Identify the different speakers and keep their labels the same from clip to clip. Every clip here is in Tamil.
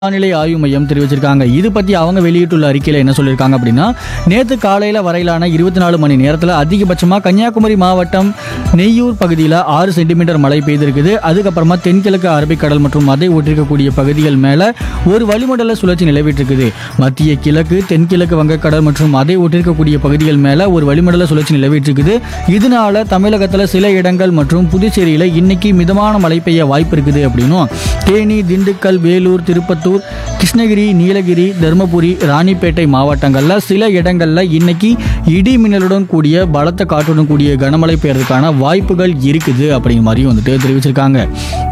Speaker 1: வானிலை ஆய்வு மையம் தெரிவிச்சிருக்காங்க இது பற்றி அவங்க வெளியிட்டுள்ள அறிக்கையில் என்ன சொல்லியிருக்காங்க அப்படின்னா நேற்று காலையில் வரையிலான இருபத்தி நாலு மணி நேரத்தில் அதிகபட்சமாக கன்னியாகுமரி மாவட்டம் நெய்யூர் பகுதியில் ஆறு சென்டிமீட்டர் மழை பெய்திருக்குது அதுக்கப்புறமா தென்கிழக்கு அரபிக்கடல் மற்றும் அதை ஒட்டிருக்கக்கூடிய பகுதிகள் மேலே ஒரு வளிமண்டல சுழற்சி நிலவிட்டிருக்குது மத்திய கிழக்கு தென்கிழக்கு வங்கக்கடல் மற்றும் அதை ஒட்டிருக்கக்கூடிய பகுதிகள் மேலே ஒரு வளிமண்டல சுழற்சி நிலவிட்டிருக்குது இதனால தமிழகத்தில் சில இடங்கள் மற்றும் புதுச்சேரியில் இன்னைக்கு மிதமான மழை பெய்ய வாய்ப்பு இருக்குது அப்படின்னும் தேனி திண்டுக்கல் வேலூர் திருப்பத்தூர் கிருஷ்ணகிரி நீலகிரி தருமபுரி ராணிப்பேட்டை மாவட்டங்களில் சில இடங்களில் இன்னைக்கு இடி மின்னலுடன் கூடிய பலத்த காற்றுடன் கூடிய கனமழை பெய்யறதுக்கான வாய்ப்புகள் இருக்குது அப்படிங்கிற மாதிரியும் வந்துட்டு தெரிவிச்சிருக்காங்க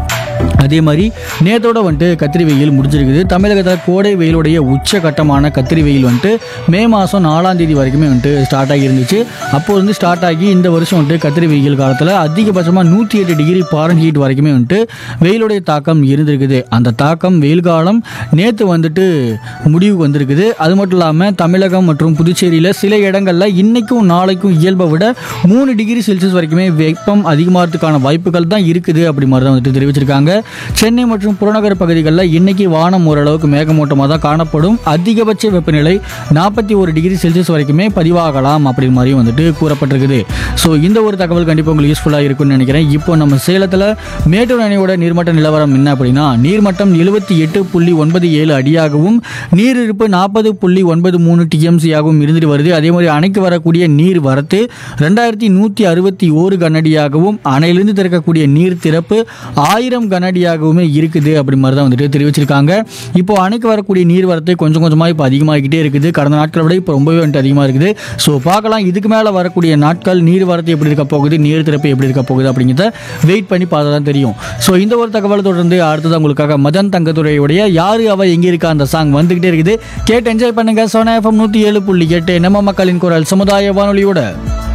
Speaker 1: அதே மாதிரி நேத்தோட வந்துட்டு கத்திரி வெயில் முடிஞ்சிருக்குது தமிழகத்தில் கோடை வெயிலுடைய உச்சகட்டமான கத்திரி வெயில் வந்துட்டு மே மாதம் நாலாம் தேதி வரைக்குமே வந்துட்டு ஸ்டார்ட் ஆகி இருந்துச்சு அப்போ வந்து ஸ்டார்ட் ஆகி இந்த வருஷம் வந்துட்டு கத்திரி வெயில் காலத்தில் அதிகபட்சமாக நூற்றி எட்டு டிகிரி பாரன் ஹீட் வரைக்குமே வந்துட்டு வெயிலுடைய தாக்கம் இருந்திருக்குது அந்த தாக்கம் வெயில் காலம் நேற்று வந்துட்டு முடிவுக்கு வந்திருக்குது அது மட்டும் இல்லாமல் தமிழகம் மற்றும் புதுச்சேரியில் சில இடங்களில் இன்னைக்கும் நாளைக்கும் இயல்பை விட மூணு டிகிரி செல்சியஸ் வரைக்குமே வெப்பம் அதிகமாகிறதுக்கான வாய்ப்புகள் தான் இருக்குது அப்படி மாதிரி தான் வந்துட்டு தெரிவிச்சிருக்காங்க சென்னை மற்றும் புறநகர் பகுதிகளில் இன்னைக்கு வானம் ஓரளவுக்கு மேகமூட்டமாக தான் காணப்படும் அதிகபட்ச வெப்பநிலை நாற்பத்தி ஒரு டிகிரி செல்சியஸ் வரைக்குமே பதிவாகலாம் அப்படிங்கிற மாதிரியும் வந்துட்டு கூறப்பட்டிருக்குது ஸோ இந்த ஒரு தகவல் கண்டிப்பாக உங்களுக்கு யூஸ்ஃபுல்லாக இருக்கும்னு நினைக்கிறேன் இப்போ நம்ம சேலத்தில் மேட்டூர் அணையோட நீர்மட்ட நிலவரம் என்ன அப்படின்னா நீர்மட்டம் எழுபத்தி எட்டு புள்ளி ஒன்பது ஏழு அடியாகவும் நீர் இருப்பு நாற்பது புள்ளி ஒன்பது மூணு டிஎம்சியாகவும் இருந்துட்டு வருது அதே மாதிரி அணைக்கு வரக்கூடிய நீர் வரத்து ரெண்டாயிரத்தி நூற்றி அறுபத்தி ஓரு கனடியாகவும் அணையிலிருந்து திறக்கக்கூடிய நீர் திறப்பு ஆயிரம் கனடியாகவுமே இருக்குது அப்படி மாதிரி தான் வந்துட்டு தெரிவிச்சிருக்காங்க இப்போ அணைக்கு வரக்கூடிய நீர் வரத்து கொஞ்சம் கொஞ்சமாக இப்போ அதிகமாகிக்கிட்டே இருக்குது கடந்த நாட்களை விட இப்போ ரொம்பவே வந்துட்டு அதிகமாக இருக்குது ஸோ பார்க்கலாம் இதுக்கு மேலே வரக்கூடிய நாட்கள் நீர் வரத்து எப்படி இருக்க போகுது நீர் திறப்பு எப்படி இருக்க போகுது அப்படிங்கிறத வெயிட் பண்ணி பார்த்தா தான் தெரியும் ஸோ இந்த ஒரு தகவலை தொடர்ந்து அடுத்தது உங்களுக்காக மதன் தங்கத்துறையுடைய யாரு அவ எங்கே இருக்கா அந்த சாங் வந்துகிட்டே இருக்குது கேட்டு என்ஜாய் பண்ணுங்க சோனா எஃப்எம் நூற்றி ஏழு புள்ளி எட்டு நம்ம மக்களின் குரல் சமுதாய வானொலியோட